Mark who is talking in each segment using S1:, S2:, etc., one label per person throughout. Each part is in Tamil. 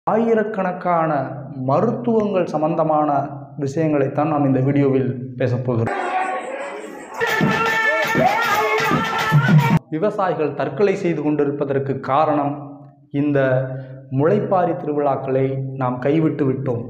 S1: ஆயிரக்கணக்கான மருத்துவங்கள் சம்பந்தமான விஷயங்களைத்தான் நாம் இந்த வீடியோவில் பேசப்போகிறோம் விவசாயிகள் தற்கொலை செய்து கொண்டிருப்பதற்கு காரணம் இந்த முளைப்பாரி திருவிழாக்களை நாம் கைவிட்டு விட்டோம்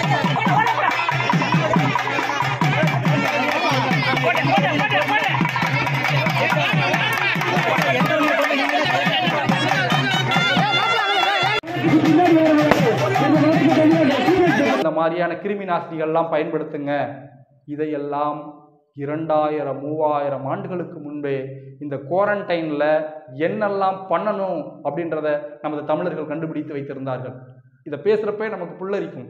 S1: இந்த மாதிரியான கிருமி நாசினிகள்லாம் பயன்படுத்துங்க இதையெல்லாம் இரண்டாயிரம் மூவாயிரம் ஆண்டுகளுக்கு முன்பே இந்த குவாரண்டைனில் என்னெல்லாம் பண்ணணும் அப்படின்றத நமது தமிழர்கள் கண்டுபிடித்து வைத்திருந்தார்கள் இதை பேசுகிறப்ப நமக்கு புல்லரிக்கும்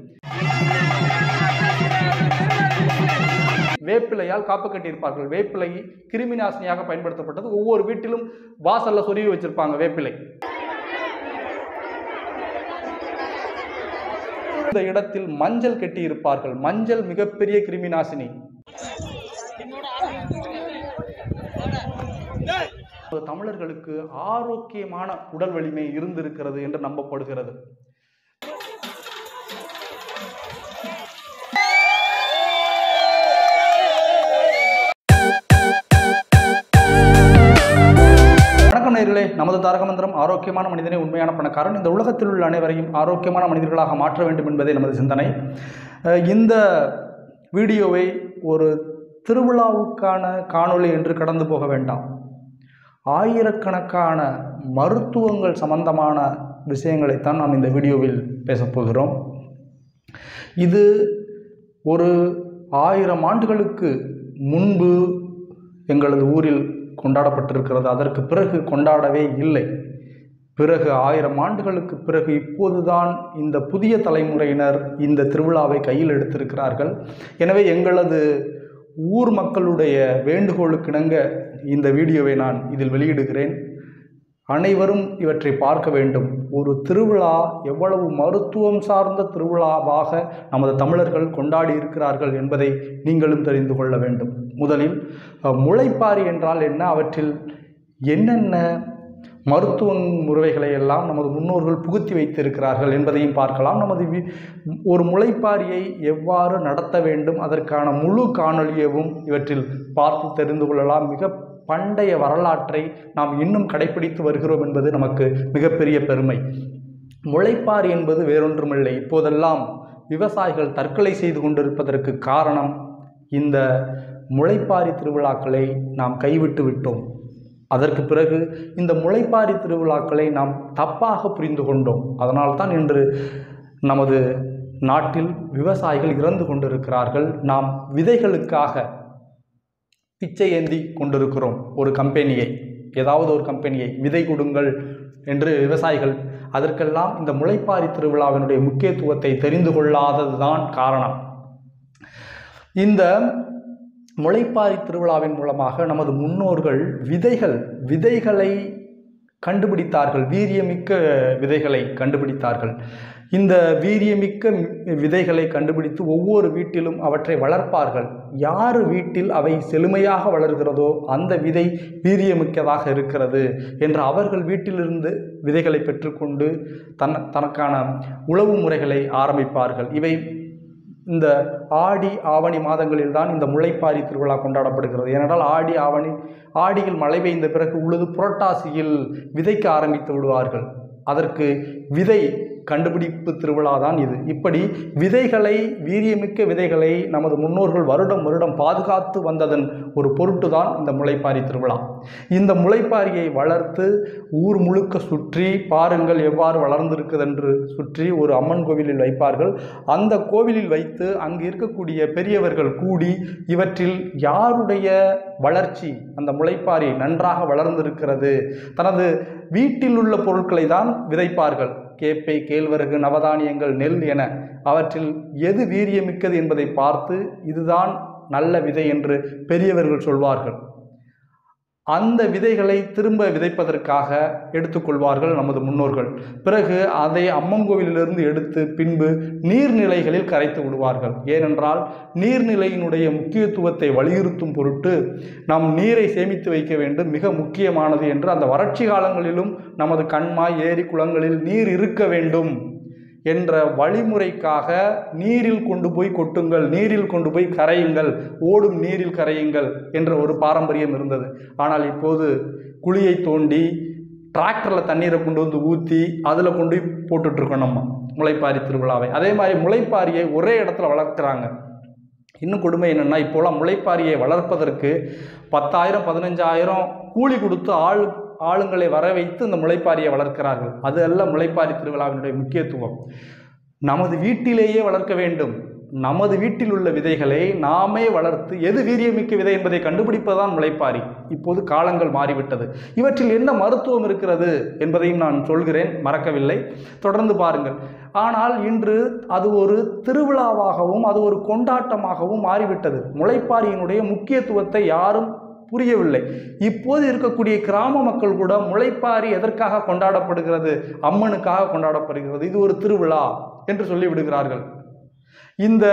S1: வேப்பிலையால் காப்பு கட்டியிருப்பார்கள் வேப்பிலை கிருமி நாசினியாக பயன்படுத்தப்பட்டது ஒவ்வொரு வீட்டிலும் வாசல்ல சொருவி வச்சிருப்பாங்க வேப்பிலை இந்த இடத்தில் மஞ்சள் கட்டி இருப்பார்கள் மஞ்சள் மிகப்பெரிய கிருமி நாசினி தமிழர்களுக்கு ஆரோக்கியமான உடல் வலிமை இருந்திருக்கிறது என்று நம்பப்படுகிறது வணக்கம் நேர்களே நமது தாரக மந்திரம் ஆரோக்கியமான மனிதனே உண்மையான பணக்காரன் இந்த உலகத்தில் உள்ள அனைவரையும் ஆரோக்கியமான மனிதர்களாக மாற்ற வேண்டும் என்பதே நமது சிந்தனை அஹ் இந்த வீடியோவை ஒரு திருவிழாவுக்கான காணொளி என்று கடந்து போக வேண்டாம் ஆயிரக்கணக்கான மருத்துவங்கள் சம்பந்தமான விஷயங்களைத்தான் நாம் இந்த வீடியோவில் பேசப்போகிறோம் இது ஒரு ஆயிரம் ஆண்டுகளுக்கு முன்பு எங்களது ஊரில் கொண்டாடப்பட்டிருக்கிறது அதற்கு பிறகு கொண்டாடவே இல்லை பிறகு ஆயிரம் ஆண்டுகளுக்கு பிறகு இப்போதுதான் இந்த புதிய தலைமுறையினர் இந்த திருவிழாவை கையில் எடுத்திருக்கிறார்கள் எனவே எங்களது ஊர் மக்களுடைய வேண்டுகோளுக்கிணங்க இந்த வீடியோவை நான் இதில் வெளியிடுகிறேன் அனைவரும் இவற்றை பார்க்க வேண்டும் ஒரு திருவிழா எவ்வளவு மருத்துவம் சார்ந்த திருவிழாவாக நமது தமிழர்கள் கொண்டாடி இருக்கிறார்கள் என்பதை நீங்களும் தெரிந்து கொள்ள வேண்டும் முதலில் அஹ், முளைப்பாரி என்றால் என்ன அவற்றில் என்னென்ன மருத்துவ முறைகளை எல்லாம் நமது முன்னோர்கள் புகுத்தி வைத்திருக்கிறார்கள் என்பதையும் பார்க்கலாம் நமது வி- ஒரு முளைப்பாரியை எவ்வாறு நடத்த வேண்டும் அதற்கான முழு காணொளியவும் இவற்றில் பார்த்து தெரிந்து கொள்ளலாம் மிக பண்டைய வரலாற்றை நாம் இன்னும் கடைபிடித்து வருகிறோம் என்பது நமக்கு மிகப்பெரிய பெருமை முளைப்பாரி என்பது வேறொன்றுமில்லை இப்போதெல்லாம் விவசாயிகள் தற்கொலை செய்து கொண்டிருப்பதற்கு காரணம் இந்த முளைப்பாரி திருவிழாக்களை நாம் கைவிட்டு விட்டோம் அதற்கு பிறகு இந்த முளைப்பாரி திருவிழாக்களை நாம் தப்பாக புரிந்து கொண்டோம் அதனால்தான் இன்று நமது நாட்டில் விவசாயிகள் இறந்து கொண்டிருக்கிறார்கள் நாம் விதைகளுக்காக பிச்சை ஏந்தி கொண்டிருக்கிறோம் ஒரு கம்பெனியை ஏதாவது ஒரு கம்பெனியை விதை கொடுங்கள் என்று விவசாயிகள் அதற்கெல்லாம் இந்த முளைப்பாரி திருவிழாவினுடைய முக்கியத்துவத்தை தெரிந்து கொள்ளாததுதான் காரணம் இந்த முளைப்பாரி திருவிழாவின் மூலமாக நமது முன்னோர்கள் விதைகள் விதைகளை கண்டுபிடித்தார்கள் வீரியமிக்க விதைகளை கண்டுபிடித்தார்கள் இந்த வீரியமிக்க விதைகளை கண்டுபிடித்து ஒவ்வொரு வீட்டிலும் அவற்றை வளர்ப்பார்கள் யார் வீட்டில் அவை செழுமையாக வளர்கிறதோ அந்த விதை வீரியமிக்கதாக இருக்கிறது என்று அவர்கள் வீட்டிலிருந்து விதைகளை பெற்றுக்கொண்டு தன் தனக்கான உழவு முறைகளை ஆரம்பிப்பார்கள் இவை இந்த ஆடி ஆவணி மாதங்களில் தான் இந்த முளைப்பாரி திருவிழா கொண்டாடப்படுகிறது ஏனென்றால் ஆடி ஆவணி ஆடியில் மழை பெய்ந்த பிறகு உழுது புரட்டாசியில் விதைக்க ஆரம்பித்து விடுவார்கள் அதற்கு விதை கண்டுபிடிப்பு திருவிழா தான் இது இப்படி விதைகளை வீரியமிக்க விதைகளை நமது முன்னோர்கள் வருடம் வருடம் பாதுகாத்து வந்ததன் ஒரு பொருட்டு தான் இந்த முளைப்பாரி திருவிழா இந்த முளைப்பாரியை வளர்த்து ஊர் முழுக்க சுற்றி பாருங்கள் எவ்வாறு வளர்ந்திருக்குது என்று சுற்றி ஒரு அம்மன் கோவிலில் வைப்பார்கள் அந்த கோவிலில் வைத்து அங்கு இருக்கக்கூடிய பெரியவர்கள் கூடி இவற்றில் யாருடைய வளர்ச்சி அந்த முளைப்பாரி நன்றாக வளர்ந்திருக்கிறது தனது வீட்டில் உள்ள பொருட்களை தான் விதைப்பார்கள் கேப்பை கேழ்வரகு நவதானியங்கள் நெல் என அவற்றில் எது வீரியமிக்கது என்பதை பார்த்து இதுதான் நல்ல விதை என்று பெரியவர்கள் சொல்வார்கள் அந்த விதைகளை திரும்ப விதைப்பதற்காக எடுத்துக்கொள்வார்கள் நமது முன்னோர்கள் பிறகு அதை அம்மங்கோவிலிருந்து எடுத்து பின்பு நீர்நிலைகளில் கரைத்து விடுவார்கள் ஏனென்றால் நீர்நிலையினுடைய முக்கியத்துவத்தை வலியுறுத்தும் பொருட்டு நாம் நீரை சேமித்து வைக்க வேண்டும் மிக முக்கியமானது என்று அந்த வறட்சி காலங்களிலும் நமது கண்மாய் ஏரி குளங்களில் நீர் இருக்க வேண்டும் என்ற வழிமுறைக்காக நீரில் கொண்டு போய் கொட்டுங்கள் நீரில் கொண்டு போய் கரையுங்கள் ஓடும் நீரில் கரையுங்கள் என்ற ஒரு பாரம்பரியம் இருந்தது ஆனால் இப்போது குழியை தோண்டி டிராக்டரில் தண்ணீரை கொண்டு வந்து ஊற்றி அதில் கொண்டு போய் போட்டுட்ருக்கோம் நம்ம முளைப்பாரி திருவிழாவை அதே மாதிரி முளைப்பாரியை ஒரே இடத்துல வளர்க்குறாங்க இன்னும் கொடுமை என்னென்னா இப்போலாம் முளைப்பாரியை வளர்ப்பதற்கு பத்தாயிரம் பதினஞ்சாயிரம் கூலி கொடுத்து ஆள் ஆளுங்களை வர வைத்து இந்த முளைப்பாரியை வளர்க்கிறார்கள் அது அல்ல முளைப்பாரி திருவிழாவினுடைய முக்கியத்துவம் நமது வீட்டிலேயே வளர்க்க வேண்டும் நமது வீட்டில் உள்ள விதைகளை நாமே வளர்த்து எது வீரியமிக்க விதை என்பதை கண்டுபிடிப்பதுதான் முளைப்பாரி இப்போது காலங்கள் மாறிவிட்டது இவற்றில் என்ன மருத்துவம் இருக்கிறது என்பதையும் நான் சொல்கிறேன் மறக்கவில்லை தொடர்ந்து பாருங்கள் ஆனால் இன்று அது ஒரு திருவிழாவாகவும் அது ஒரு கொண்டாட்டமாகவும் மாறிவிட்டது முளைப்பாரியினுடைய முக்கியத்துவத்தை யாரும் புரியவில்லை இப்போது இருக்கக்கூடிய கிராம மக்கள் கூட முளைப்பாரி எதற்காக கொண்டாடப்படுகிறது அம்மனுக்காக கொண்டாடப்படுகிறது இது ஒரு திருவிழா என்று சொல்லிவிடுகிறார்கள் இந்த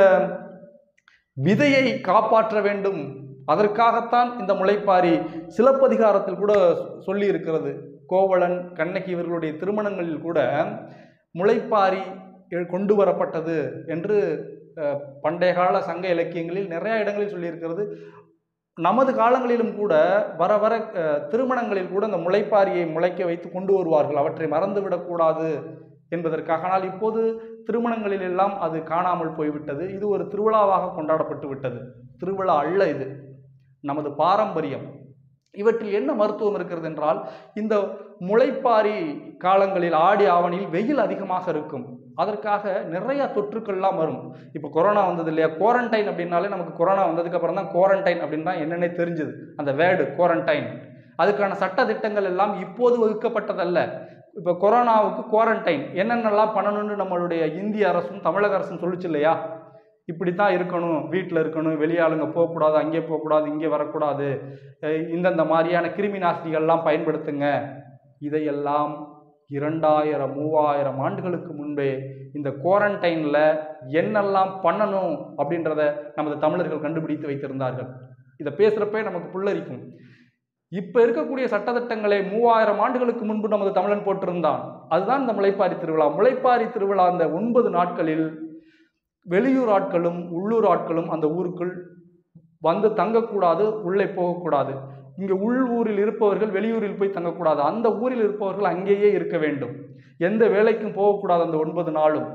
S1: விதையை காப்பாற்ற வேண்டும் அதற்காகத்தான் இந்த முளைப்பாரி சிலப்பதிகாரத்தில் கூட சொல்லி இருக்கிறது கோவலன் கண்ணகி இவர்களுடைய திருமணங்களில் கூட முளைப்பாரி கொண்டு வரப்பட்டது என்று அஹ், பண்டைய கால சங்க இலக்கியங்களில் நிறைய இடங்களில் சொல்லியிருக்கிறது நமது காலங்களிலும் கூட வர வர அஹ், திருமணங்களில் கூட இந்த முளைப்பாரியை முளைக்க வைத்து கொண்டு வருவார்கள் அவற்றை மறந்துவிடக்கூடாது என்பதற்காக ஆனால் இப்போது திருமணங்களில் எல்லாம் அது காணாமல் போய்விட்டது இது ஒரு திருவிழாவாக கொண்டாடப்பட்டு விட்டது திருவிழா அல்ல இது நமது பாரம்பரியம் இவற்றில் என்ன மருத்துவம் இருக்கிறது என்றால் இந்த முளைப்பாரி காலங்களில் ஆடி ஆவணியில் வெயில் அதிகமாக இருக்கும் அதற்காக நிறைய தொற்றுக்கள்லாம் வரும் இப்போ கொரோனா வந்தது இல்லையா குவாரண்டைன் அப்படின்னாலே நமக்கு கொரோனா வந்ததுக்கு அப்புறம் தான் குவாரண்டைன் அப்படின்னா என்னன்னே தெரிஞ்சுது அந்த வேர்டு குவாரண்டைன் அதுக்கான சட்ட திட்டங்கள் எல்லாம் இப்போது வகுக்கப்பட்டதல்ல இப்போ கொரோனாவுக்கு குவாரண்டைன் என்னென்னலாம் பண்ணணும்னு நம்மளுடைய இந்திய அரசும் தமிழக அரசும் சொல்லிச்சு இல்லையா இப்படி தான் இருக்கணும் வீட்டில் இருக்கணும் வெளியாளுங்க போகக்கூடாது அங்கே போகக்கூடாது இங்கே வரக்கூடாது அஹ் இந்தந்த மாதிரியான கிருமி நாசினிகள்லாம் பயன்படுத்துங்க இதையெல்லாம் இரண்டாயிரம் மூவாயிரம் ஆண்டுகளுக்கு முன்பே இந்த குவாரண்டைனில் என்னெல்லாம் பண்ணணும் அப்படின்றத நமது தமிழர்கள் கண்டுபிடித்து வைத்திருந்தார்கள் இதை பேசுகிறப்பே நமக்கு புல்லரிக்கும் இப்போ இருக்கக்கூடிய சட்டத்திட்டங்களை மூவாயிரம் ஆண்டுகளுக்கு முன்பு நமது தமிழன் போட்டிருந்தான் அதுதான் இந்த முளைப்பாரி திருவிழா முளைப்பாரி திருவிழா அந்த ஒன்பது நாட்களில் வெளியூர் ஆட்களும் உள்ளூர் ஆட்களும் அந்த ஊருக்குள் வந்து தங்கக்கூடாது உள்ளே போகக்கூடாது இங்கே உள் ஊரில் இருப்பவர்கள் வெளியூரில் போய் தங்கக்கூடாது அந்த ஊரில் இருப்பவர்கள் அங்கேயே இருக்க வேண்டும் எந்த வேலைக்கும் போகக்கூடாது அந்த ஒன்பது நாளும்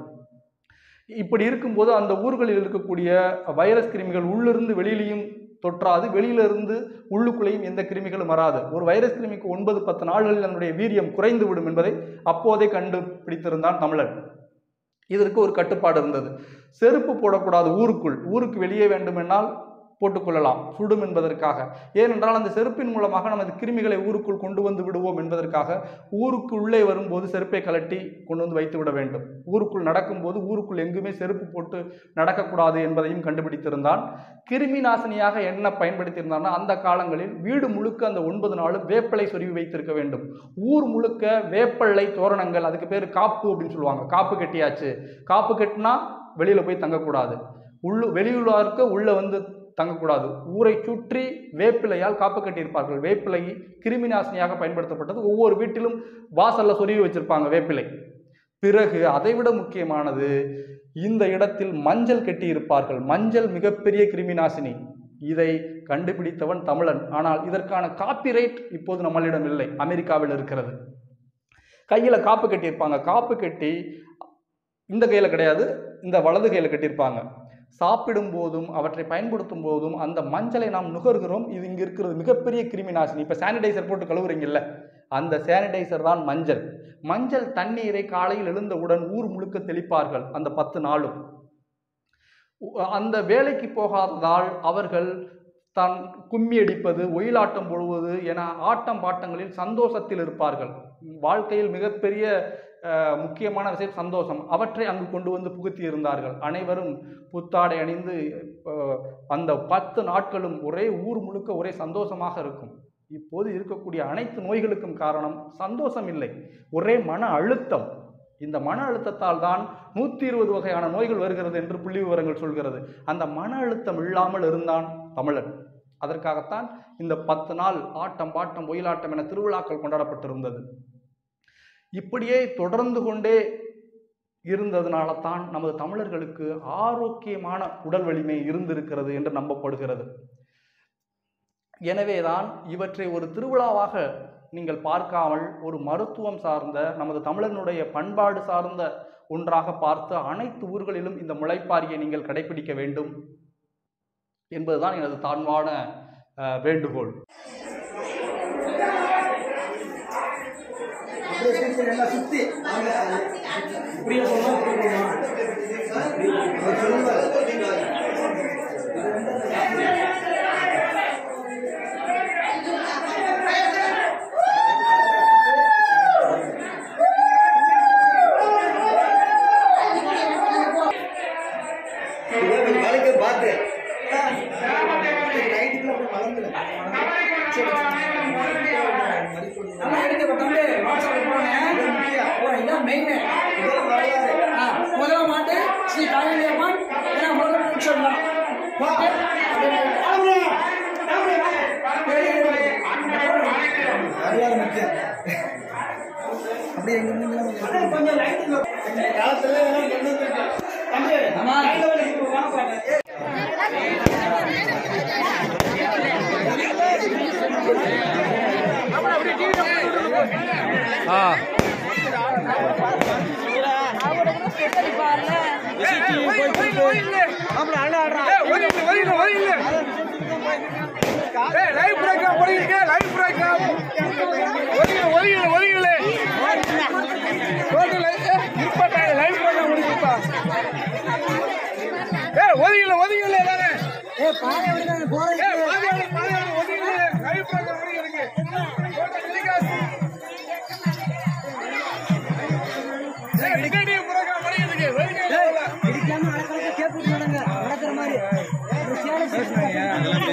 S1: இப்படி இருக்கும்போது அந்த ஊர்களில் இருக்கக்கூடிய வைரஸ் கிருமிகள் உள்ளிருந்து வெளியிலையும் தொற்றாது வெளியிலிருந்து உள்ளுக்குள்ளேயும் எந்த கிருமிகளும் வராது ஒரு வைரஸ் கிருமிக்கு ஒன்பது பத்து நாள்களில் அதனுடைய வீரியம் குறைந்து விடும் என்பதை அப்போதே கண்டுபிடித்திருந்தான் தமிழன் இதற்கு ஒரு கட்டுப்பாடு இருந்தது செருப்பு போடக்கூடாது ஊருக்குள் ஊருக்கு வெளியே வேண்டுமென்றால் போட்டுக்கொள்ளலாம் சுடும் என்பதற்காக ஏனென்றால் அந்த செருப்பின் மூலமாக நமது கிருமிகளை ஊருக்குள் கொண்டு வந்து விடுவோம் என்பதற்காக ஊருக்கு உள்ளே வரும்போது செருப்பை கலட்டி கொண்டு வந்து வைத்து விட வேண்டும் ஊருக்குள் நடக்கும்போது ஊருக்குள் எங்குமே செருப்பு போட்டு நடக்கக்கூடாது என்பதையும் கண்டுபிடித்திருந்தான் கிருமி நாசினியாக என்ன பயன்படுத்தியிருந்தான்னா அந்த காலங்களில் வீடு முழுக்க அந்த ஒன்பது நாளும் வேப்பிலை சொருவி வைத்திருக்க வேண்டும் ஊர் முழுக்க வேப்பள்ளை தோரணங்கள் அதுக்கு பேர் காப்பு அப்படின்னு சொல்லுவாங்க காப்பு கட்டியாச்சு காப்பு கட்டினா வெளியில் போய் தங்கக்கூடாது உள்ளு வெளியுள்ளாருக்கு உள்ளே வந்து தங்கக்கூடாது ஊரை சுற்றி வேப்பிலையால் காப்பு கட்டியிருப்பார்கள் வேப்பிலை கிருமி நாசினியாக பயன்படுத்தப்பட்டது ஒவ்வொரு வீட்டிலும் வாசல்ல சொருவி வச்சிருப்பாங்க வேப்பிலை பிறகு அதைவிட முக்கியமானது இந்த இடத்தில் மஞ்சள் கட்டியிருப்பார்கள் மஞ்சள் மிகப்பெரிய கிருமி நாசினி இதை கண்டுபிடித்தவன் தமிழன் ஆனால் இதற்கான காப்பிரைட் இப்போது நம்மளிடம் இல்லை அமெரிக்காவில் இருக்கிறது கையில் காப்பு கட்டியிருப்பாங்க காப்பு கட்டி இந்த கையில் கிடையாது இந்த வலது கையில் கட்டியிருப்பாங்க சாப்பிடும் போதும் அவற்றை பயன்படுத்தும் போதும் அந்த மஞ்சளை நாம் நுகர்கிறோம் இது இங்கே இருக்கிறது மிகப்பெரிய கிருமி நாசினி இப்போ சானிடைசர் போட்டு கழுவுறீங்கல்ல அந்த சானிடைசர் தான் மஞ்சள் மஞ்சள் தண்ணீரை காலையில் எழுந்தவுடன் ஊர் முழுக்க தெளிப்பார்கள் அந்த பத்து நாளும் உ- அந்த வேலைக்கு போகாததால் அவர்கள் தான் கும்மி அடிப்பது ஒயிலாட்டம் போடுவது என ஆட்டம் பாட்டங்களில் சந்தோஷத்தில் இருப்பார்கள் வாழ்க்கையில் மிகப்பெரிய அஹ், முக்கியமான விஷயம் சந்தோஷம் அவற்றை அங்கு கொண்டு வந்து புகுத்தி இருந்தார்கள் அனைவரும் புத்தாடை அணிந்து அஹ், அந்த பத்து நாட்களும் ஒரே ஊர் முழுக்க ஒரே சந்தோஷமாக இருக்கும் இப்போது இருக்கக்கூடிய அனைத்து நோய்களுக்கும் காரணம் சந்தோஷம் இல்லை ஒரே மன அழுத்தம் இந்த மன அழுத்தத்தால் தான் நூற்றி இருபது வகையான நோய்கள் வருகிறது என்று புள்ளி விவரங்கள் சொல்கிறது அந்த மன அழுத்தம் இல்லாமல் இருந்தான் தமிழன் அதற்காகத்தான் இந்த பத்து நாள் ஆட்டம் பாட்டம் ஒயிலாட்டம் என திருவிழாக்கள் கொண்டாடப்பட்டிருந்தது இப்படியே தொடர்ந்து கொண்டே இருந்ததுனால தான் நமது தமிழர்களுக்கு ஆரோக்கியமான உடல் வலிமை இருந்திருக்கிறது என்று நம்பப்படுகிறது எனவேதான் இவற்றை ஒரு திருவிழாவாக நீங்கள் பார்க்காமல் ஒரு மருத்துவம் சார்ந்த நமது தமிழனுடைய பண்பாடு சார்ந்த ஒன்றாக பார்த்து அனைத்து ஊர்களிலும் இந்த முளைப்பாரியை நீங்கள் கடைபிடிக்க வேண்டும் என்பதுதான் எனது தாழ்வான அஹ், வேண்டுகோள்
S2: மலைக்கு பார்த்து
S3: நல்லா எடுத்து தம்பி வாட்ஸ்அப்ல போனேன் இதான் மெயின் முதல் மாட்டு ஸ்ரீ காளியம்மன் ஏன்னா முதல்ல சொல்லலாம் அப்படியே கொஞ்சம் காலத்துல ஆமா
S4: ஒதுங்கல ஒதுங்கல எல்லாரும்
S3: ஏ பானை விடுங்க போறேன்
S4: ஏய், பாதியாளு, பாதியாளு, ஒதுங்கல லைவ் ப்ரோக்ராம் ஒதுங்கி இருக்கு ஏய், டிக்கெட் ப்ரோக்ராம் ஒதுங்கி இருக்கு ஒதுங்கி இருக்கு.
S3: இடிக்காம அடக்கடக்க கேட்டு நடங்க நடக்கிற மாதிரி ஒரு சேலை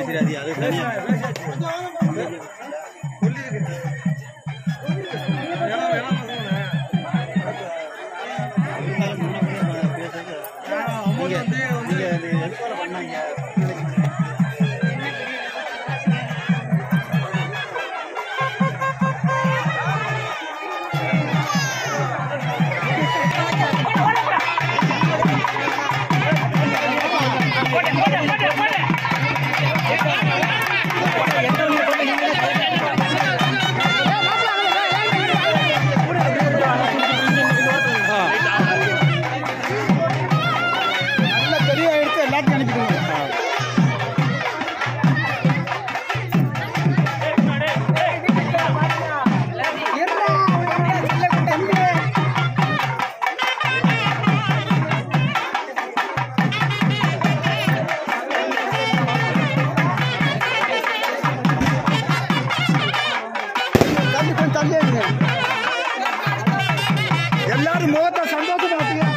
S4: எல்லாரும் முகத்தை சந்தோஷமா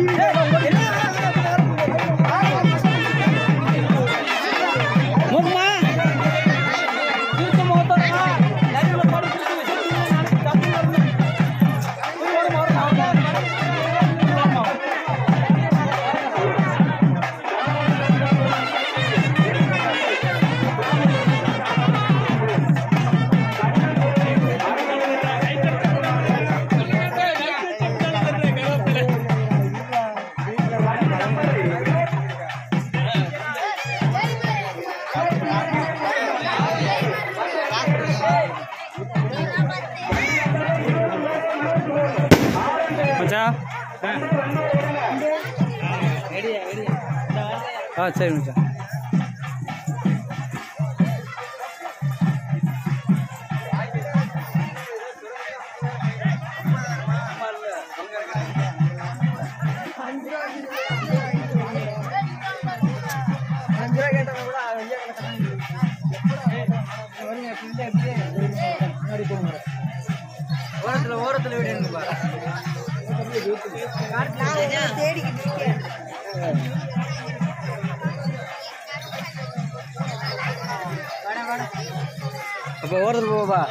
S5: ஆ சரி மச்சான்
S3: ஓரத்துல ஓரத்துல விடுங்க பாரு
S5: அப்போ ஓரத்தில் போவா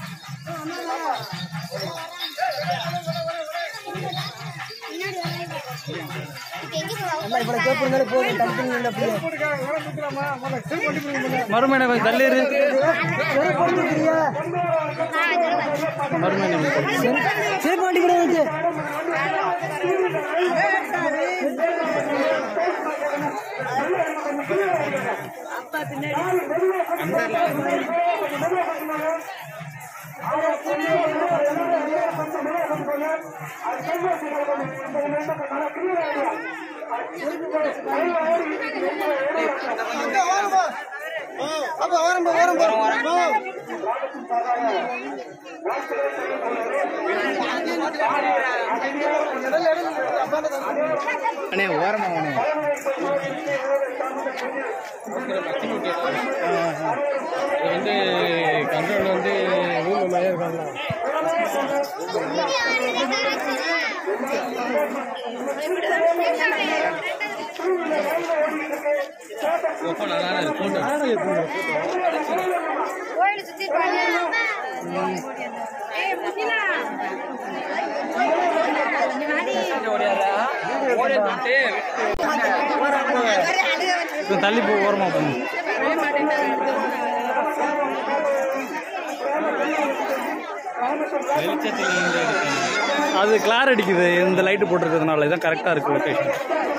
S6: பின்னாடி வராங்க
S3: நல்லா இவ்வளவு கேப் இருந்தாலும் போதும் டக்குன்னு நின்று அப்படியே
S5: மறுமையில கொஞ்சம் தள்ளி இரு
S3: செருப்பு போட்டுக்கிறியா
S5: மறுமையில
S3: செருப்பு வண்டி கூட வந்து
S5: அண்ணே ஓரமா அண்ணே
S4: வந்து கண்ட்ரோல் வந்து ரூம் மேலே இருக்காங்க
S6: கோயில் சுத்தி ஏய் முத்திலா
S5: கொஞ்சம் தள்ளி போ ஓரமா போங்க அது கிளார் அடிக்குது இந்த லைட்டு போட்டிருக்கிறதுனால இதான் கரெக்டாக இருக்கு லொக்கேஷன்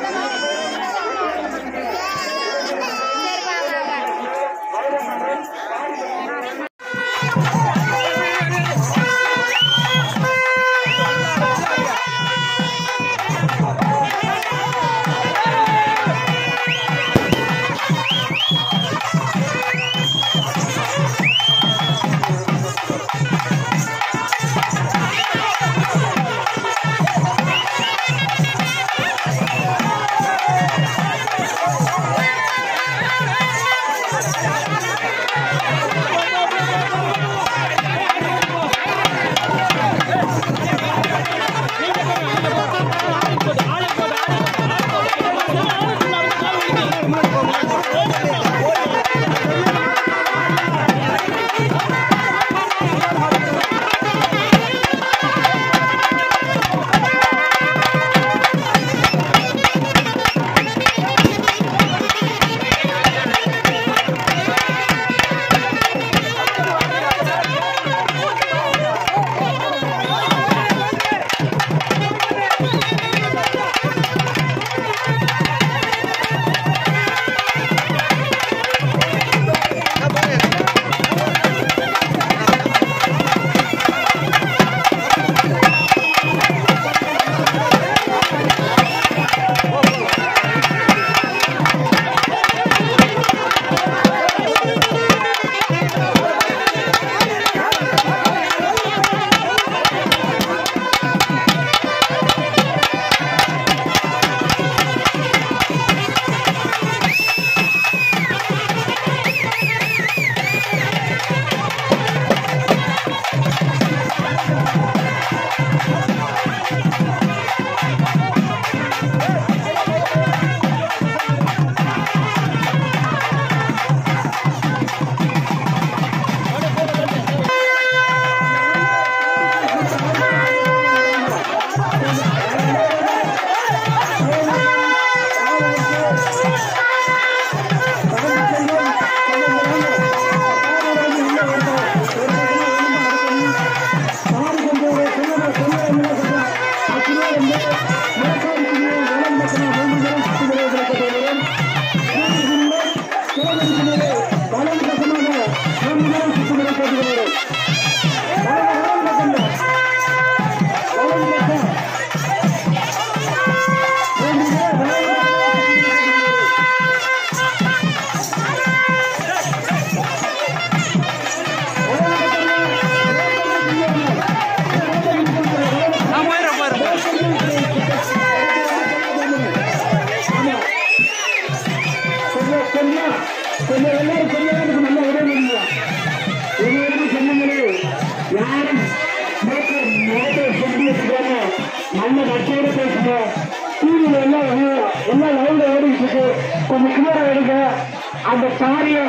S7: நல்ல நட்சோட பேசுங்க டிவியில எல்லாம் எல்லாம் லைவ்ல ஓடிட்டு இருக்கு கொஞ்சம் கிளியரா எடுங்க அந்த சாரிய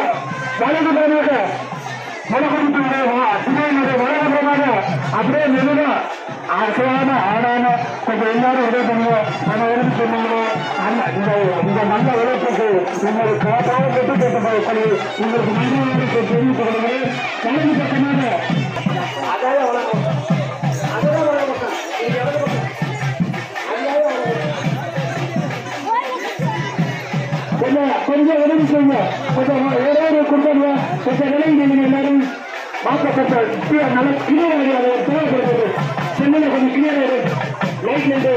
S7: வலதுபுறமாக வலகுறமாக பின்னாடி வலதுபுறமாக அப்படியே மெதுவா அசையான ஆடான கொஞ்சம் எல்லாரும் உதவி பண்ணுங்க அனைவரும் சொன்னீங்களே அந்த இந்த இந்த நல்ல உழைப்புக்கு உங்களுக்கு காப்பாக பெற்று கேட்டு உங்களுக்கு நன்றி தெரிவித்துக் கொள்கிறேன் கலந்து பக்கமாக அதாவது வழக்கம் அதுதான் வழக்கம் இது எவ்வளவு பக்கம்? அதுதான் வழக்கம். கொஞ்சம் கொஞ்சம் உதவி செய்யுங்க கொஞ்சம் ஏதாவது கொடுத்தாங்க கொஞ்சம் விலை நீங்க எல்லாரும் மாற்றப்பட்ட கீழே நல்ல கிளியர் அதை தேவைப்படுறது சென்னையில் கொஞ்சம் கிளியர் லைட் நின்று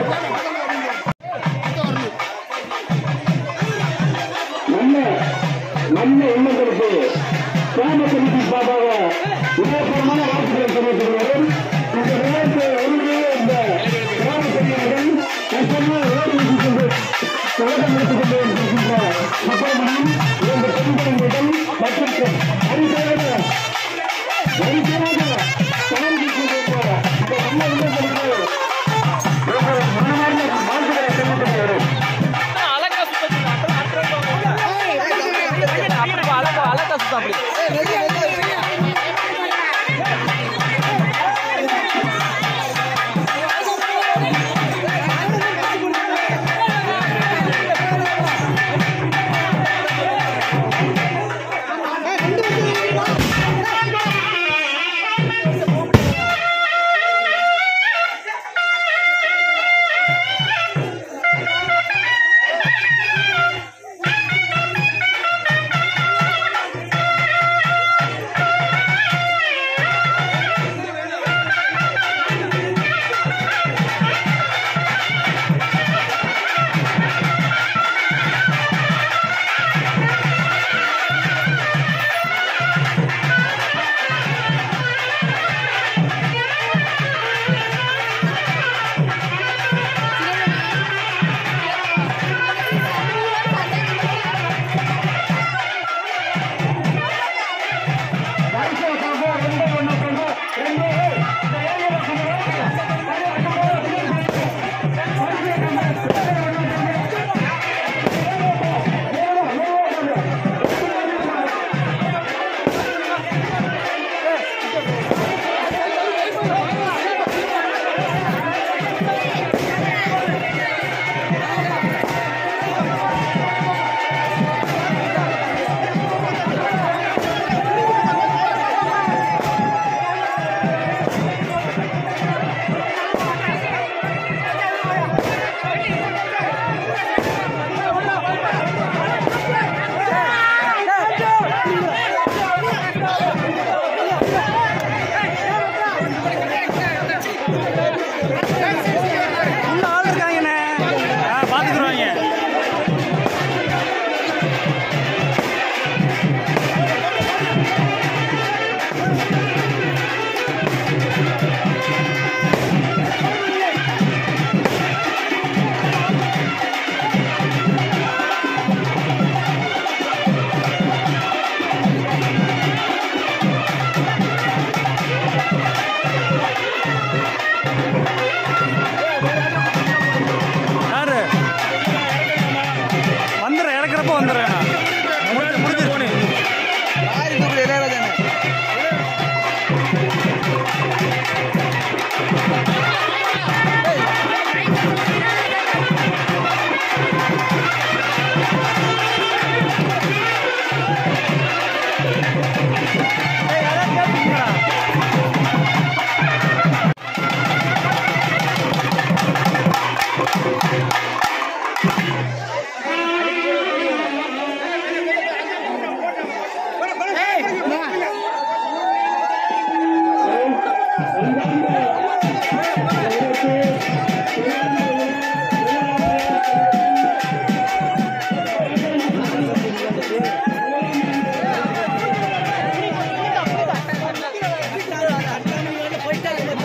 S7: நல்ல நல்ல எண்ணங்களுக்கு கிராம கமிட்டி சார்பாக உயர்தரமான வாழ்த்துக்களை தெரிவித்துள்ளோம் இந்த விளையாட்டு ஒருங்கே இந்த கிராம கமிட்டிகள் நிச்சயமாக விளையாட்டு கொண்டு தொடக்கம் எடுத்துக் கொண்டு இருக்கின்ற சுப்பிரமணியம் இரண்டு பெண்களின் மற்றும் அரிசேக அரிசேக தொடர்ந்து கொண்டிருக்கிற இந்த நல்ல எண்ணங்களுக்கு உங்கள் மனமார்ந்த வாழ்த்துக்களை தெரிவித்துக் கொள்கிறேன்
S5: உள்ள ஆள் இருக்காங்கண்ணே ஆ பார்த்துக்குருவாங்க யாரு வந்துடுறேன் இறக்குறப்ப வந்துடுறேன் நான் முடிஞ்சு போனே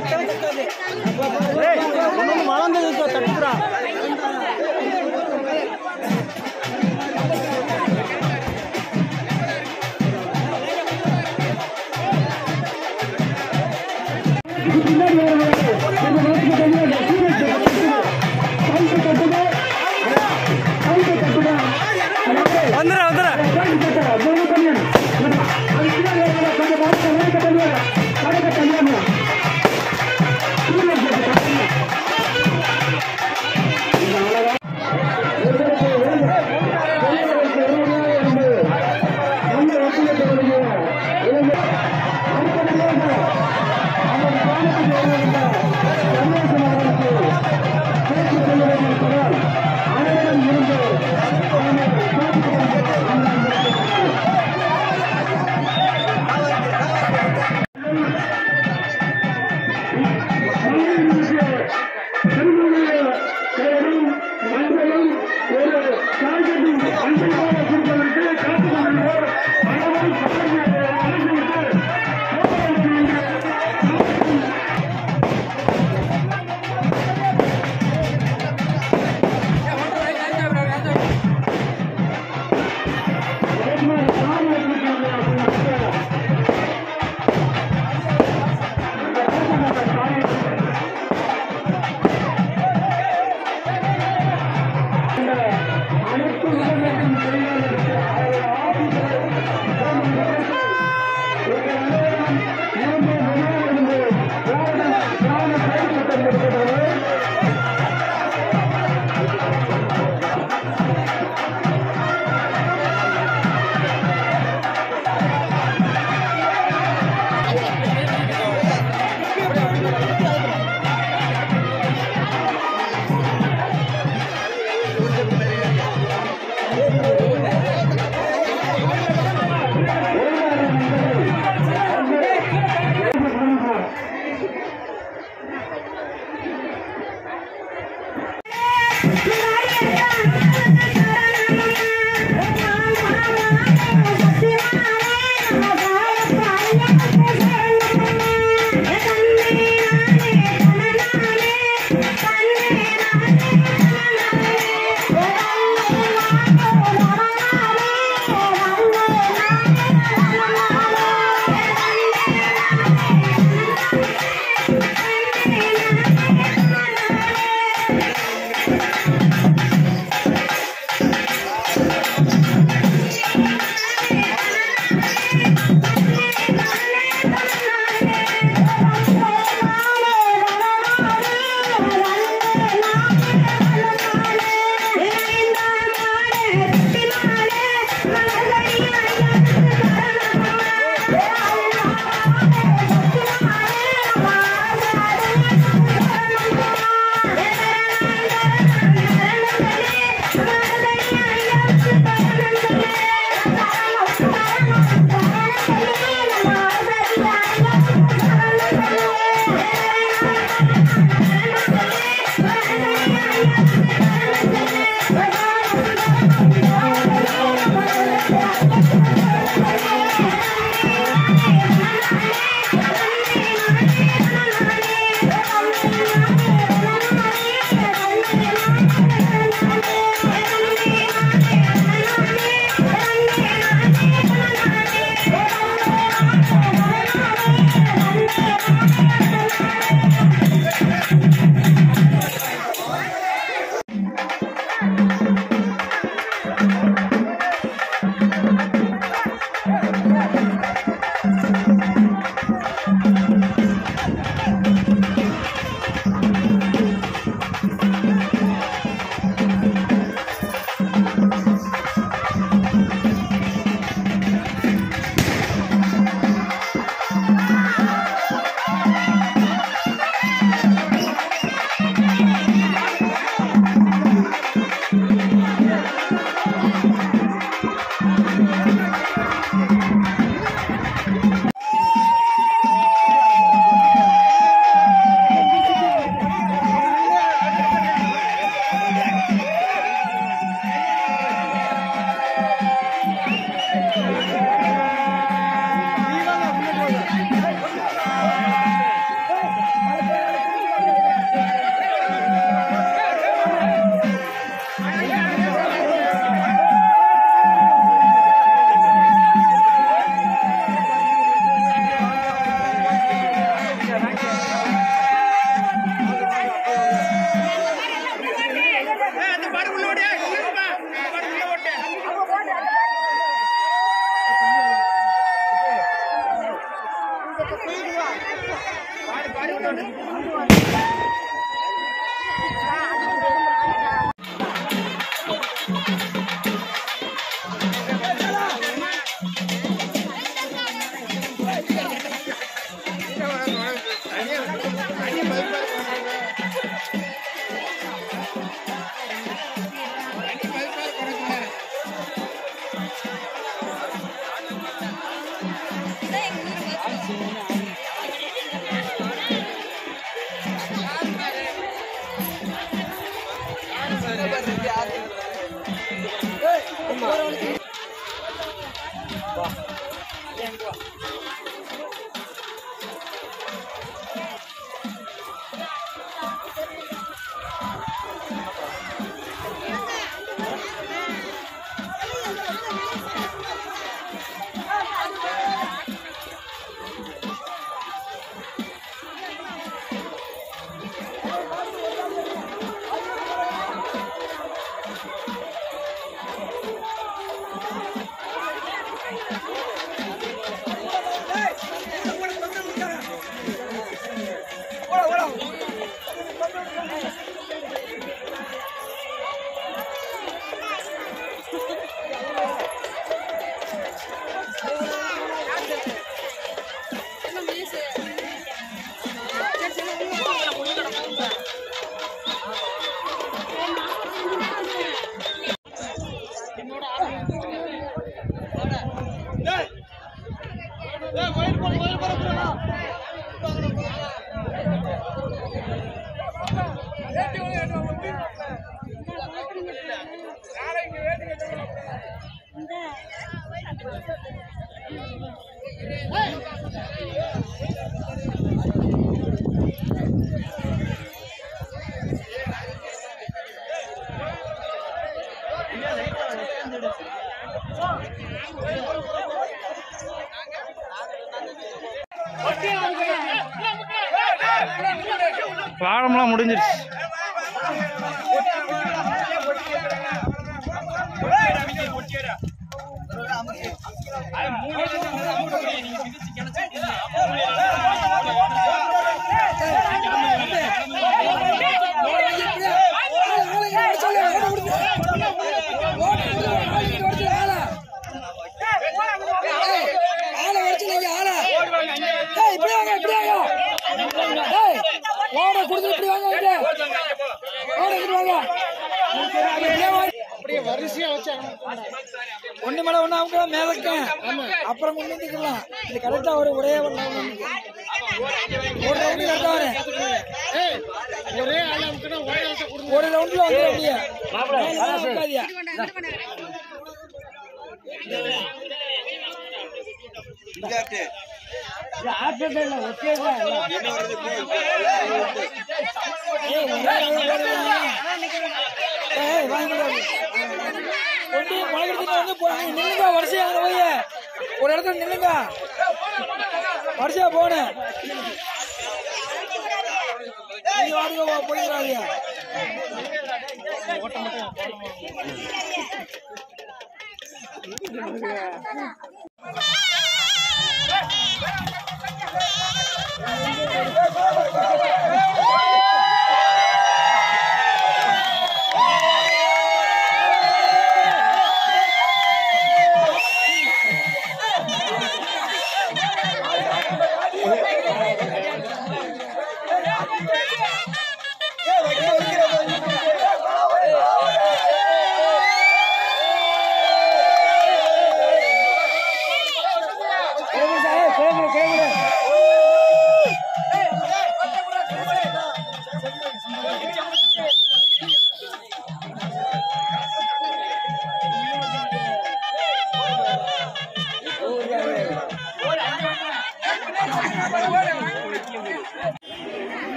S3: போயிட்டாங்க
S5: மறந்து தட்டுக்குறான் வாழம்லாம் முடிஞ்சிருச்சு
S3: ஆளை வச்சுலங்க ஆளை ஏய் இப்படி வாங்க இப்படி வாங்க ஏய் ஓட கொடுத்து இப்படி வாங்க இங்க ஓட இப்படி வாங்க அப்படியே வரிசையா வச்சாங்க ஒண்ணு மேல ஒண்ணு அவங்க மேலக்க அப்புறம் கொண்டு வந்துக்கலாம் இது கரெக்டா ஒரு ஒரே ஒரு ஒரு ரவுண்ட் கரெக்டா வரும்
S4: ஒரே ஆள் அமுக்குனா ஒரே ஆள்கிட்ட கொடுங்க
S3: ஒரு ரவுண்ட்ல வந்து அப்படியே உட்காதியா ஏய் வாங்கி கொண்டு பழகிறதுக்கு வந்து போய் நில்லுங்க வரிசையா அங்க போய் ஒரு இடத்துல நில்லுங்க வரிசையா போன நீங்க வாடுங்க போயிடாதீங்க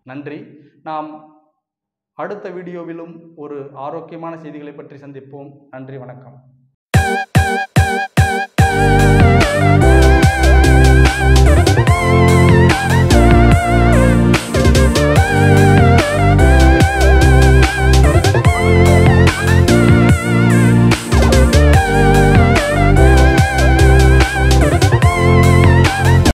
S1: நன்றி நாம் அடுத்த வீடியோவிலும் ஒரு ஆரோக்கியமான செய்திகளை பற்றி சந்திப்போம் நன்றி வணக்கம்